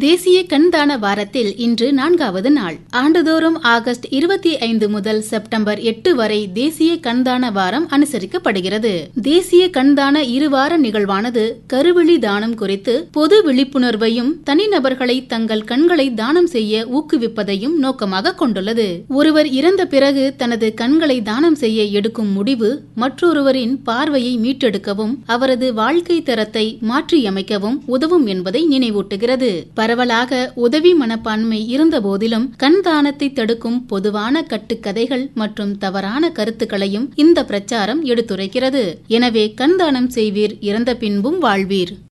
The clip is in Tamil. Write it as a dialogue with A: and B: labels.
A: தேசிய கண்தான வாரத்தில் இன்று நான்காவது நாள் ஆண்டுதோறும் ஆகஸ்ட் இருபத்தி ஐந்து முதல் செப்டம்பர் எட்டு வரை தேசிய கண்தான வாரம் அனுசரிக்கப்படுகிறது தேசிய கண்தான இருவார நிகழ்வானது கருவிழி தானம் குறித்து பொது விழிப்புணர்வையும் தனிநபர்களை தங்கள் கண்களை தானம் செய்ய ஊக்குவிப்பதையும் நோக்கமாக கொண்டுள்ளது ஒருவர் இறந்த பிறகு தனது கண்களை தானம் செய்ய எடுக்கும் முடிவு மற்றொருவரின் பார்வையை மீட்டெடுக்கவும் அவரது வாழ்க்கை தரத்தை மாற்றியமைக்கவும் உதவும் என்பதை நினைவூட்டுகிறது பரவலாக உதவி மனப்பான்மை இருந்த போதிலும் கண் தானத்தை தடுக்கும் பொதுவான கட்டுக்கதைகள் மற்றும் தவறான கருத்துக்களையும் இந்த பிரச்சாரம் எடுத்துரைக்கிறது எனவே கண் தானம் செய்வீர் இறந்த பின்பும் வாழ்வீர்